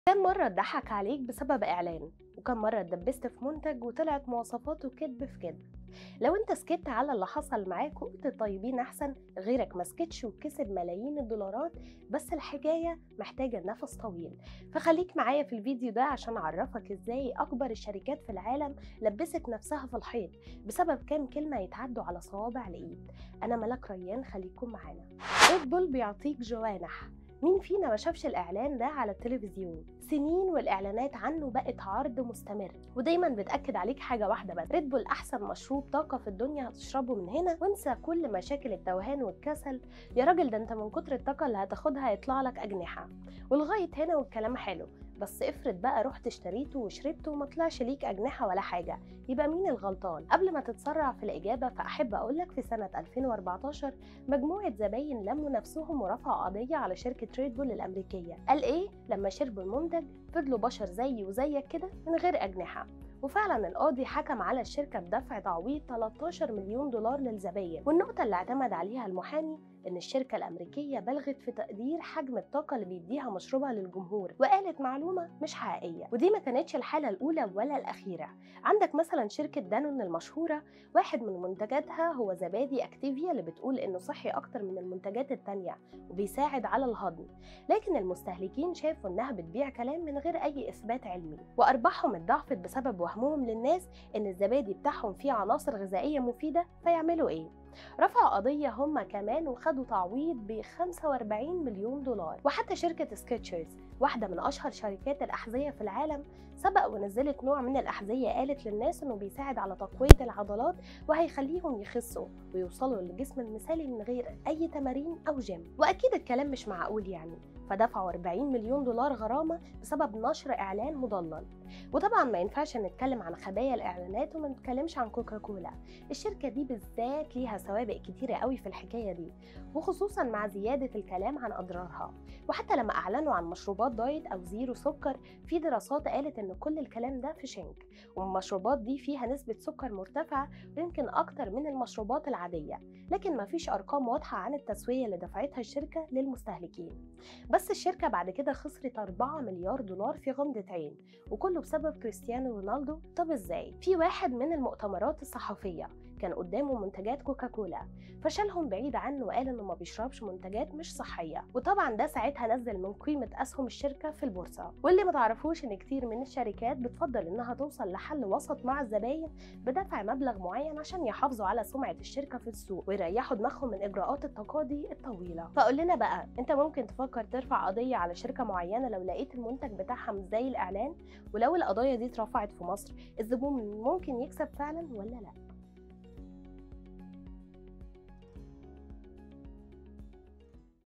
كم مرة اتضحك عليك بسبب إعلان وكم مرة اتدبست في منتج وطلعت مواصفاته كذب في كذب لو انت سكت على اللي حصل معاك وقلت الطيبين احسن غيرك ما سكتش وكسب ملايين الدولارات بس الحكاية محتاجة نفس طويل فخليك معايا في الفيديو ده عشان اعرفك ازاي اكبر الشركات في العالم لبست نفسها في الحيط بسبب كام كلمة يتعدوا على صوابع الايد انا ملك ريان خليكم معانا ريد بول بيعطيك جوانح مين فينا ما شافش الاعلان ده على التلفزيون سنين والاعلانات عنه بقت عرض مستمر ودايما بتاكد عليك حاجه واحده بس ريد بول احسن مشروب طاقه في الدنيا هتشربه من هنا وانسى كل مشاكل التوهان والكسل يا راجل ده انت من كتر الطاقه اللي هتاخدها هيطلع لك اجنحه ولغايه هنا والكلام حلو بس افرض بقى رحت اشتريته وشربته وما طلعش ليك أجنحة ولا حاجة يبقى مين الغلطان؟ قبل ما تتسرع في الإجابة فأحب أقولك في سنة 2014 مجموعة زباين لموا نفسهم ورفعوا قضية على شركة ريد بول الأمريكية قال إيه؟ لما شربوا المنتج فضلوا بشر زيي وزيك كده من غير أجنحة وفعلا القاضي حكم على الشركة بدفع تعويض 13 مليون دولار للزباين والنقطة اللي اعتمد عليها المحامي إن الشركة الأمريكية بلغت في تقدير حجم الطاقة اللي بيديها مشروبها للجمهور وقالت معلومة مش حقيقية ودي ما كانتش الحالة الأولى ولا الأخيرة عندك مثلا شركة دانون المشهورة واحد من منتجاتها هو زبادي أكتيفيا اللي بتقول إنه صحي أكتر من المنتجات التانية وبيساعد على الهضم لكن المستهلكين شافوا إنها بتبيع كلام من غير أي إثبات علمي وأرباحهم اتضاعفت بسبب وهمهم للناس إن الزبادي بتاعهم فيه عناصر غذائية مفيدة فيعملوا إيه؟ رفعوا قضية هم كمان وخدوا تعويض ب 45 مليون دولار وحتى شركة سكتشرز واحدة من أشهر شركات الأحذية في العالم سبق ونزلت نوع من الأحذية قالت للناس إنه بيساعد على تقوية العضلات وهيخليهم يخسوا ويوصلوا للجسم المثالي من غير أي تمارين أو جيم وأكيد الكلام مش معقول يعني فدفعوا 40 مليون دولار غرامة بسبب نشر إعلان مضلل وطبعا ما ينفعش نتكلم عن خبايا الإعلانات وما نتكلمش عن كوكاكولا الشركة دي بالذات ليها سوابق كتيرة قوي في الحكاية دي وخصوصا مع زيادة الكلام عن أضرارها وحتى لما أعلنوا عن مشروبات دايت أو زيرو سكر في دراسات قالت إن كل الكلام ده في شنك والمشروبات دي فيها نسبة سكر مرتفعة ويمكن أكتر من المشروبات العادية لكن ما فيش أرقام واضحة عن التسوية اللي دفعتها الشركة للمستهلكين بس الشركة بعد كده خسرت 4 مليار دولار في غمضة عين وكله بسبب كريستيانو رونالدو طب ازاي؟ في واحد من المؤتمرات الصحفية كان قدامه منتجات كوكاكولا فشالهم بعيد عنه وقال انه ما بيشربش منتجات مش صحيه وطبعا ده ساعتها نزل من قيمه اسهم الشركه في البورصه واللي ما تعرفوش ان كتير من الشركات بتفضل انها توصل لحل وسط مع الزباين بدفع مبلغ معين عشان يحافظوا على سمعه الشركه في السوق ويريحوا دماغهم من اجراءات التقاضي الطويله فقول لنا بقى انت ممكن تفكر ترفع قضيه على شركه معينه لو لقيت المنتج بتاعها مش زي الاعلان ولو القضايا دي اترفعت في مصر الزبون ممكن يكسب فعلا ولا لا